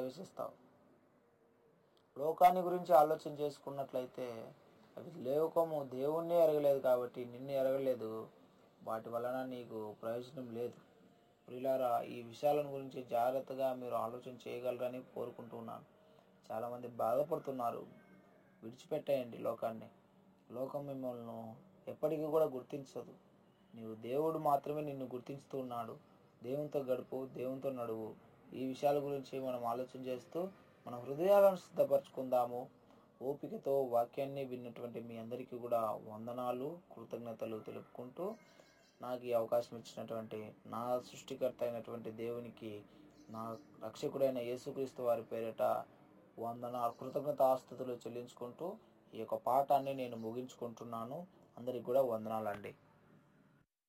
ప్రవేశిస్తావు లోకాన్ని గురించి ఆలోచన చేసుకున్నట్లయితే అవి లోకము దేవుణ్ణి ఎరగలేదు కాబట్టి నిన్ను ఎరగలేదు వాటి వలన నీకు ప్రయోజనం లేదు ప్రిలారా ఈ విషయాలను గురించి జాగ్రత్తగా మీరు ఆలోచన చేయగలరని కోరుకుంటున్నాను చాలామంది బాధపడుతున్నారు విడిచిపెట్టేయండి లోకాన్ని లోకం మిమ్మల్ని ఎప్పటికీ కూడా గుర్తించదు నీవు దేవుడు మాత్రమే నిన్ను గుర్తించుతూ ఉన్నాడు దేవునితో గడుపు దేవునితో నడువు ఈ విషయాల గురించి మనం ఆలోచన చేస్తూ మన హృదయాలను సిద్ధపరచుకుందాము ఓపికతో వాక్యాన్ని విన్నటువంటి మీ అందరికీ కూడా వందనాలు కృతజ్ఞతలు తెలుపుకుంటూ నాకు ఈ అవకాశం ఇచ్చినటువంటి నా సృష్టికర్త అయినటువంటి దేవునికి నా రక్షకుడైన యేసుక్రీస్తు వారి పేరిట వందన కృతజ్ఞత ఆస్తుతులు చెల్లించుకుంటూ ఈ యొక్క పాఠాన్ని నేను ముగించుకుంటున్నాను అందరికి కూడా వందనాలండి